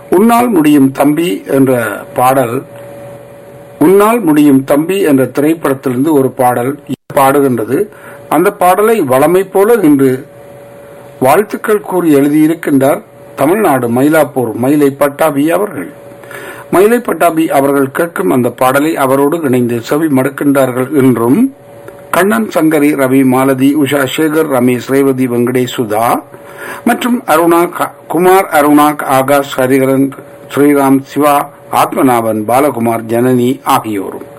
உன்னால் முடியும் தம்பி என்ற பாடல் உன்னால் முடியும் தம்பி என்ற திரைப்படத்திலிருந்து ஒரு பாடல் பாடுகின்றது அந்த பாடலை வளமை போல இன்று வாழ்த்துக்கள் கூறி எழுதியிருக்கின்றார் தமிழ்நாடு மயிலாப்பூர் மயிலை பட்டாபி அவர்கள் மயிலை பட்டாபி அவர்கள் கேட்கும் அந்த பாடலை அவரோடு இணைந்து செவி மடுக்கின்றார்கள் என்றும் கண்ணன் சங்கரி ரவி மாலதி உஷா சேகர் ரமேஷ் ரேவதி வெங்கடேஷ் சுதா மற்றும் அருணா க- குமார் அருணா ஆகாஷ் ஹரிகரன் ஸ்ரீராம் சிவா ஆத்மநாபன் பாலகுமார் ஜனனி ஆகியோரும்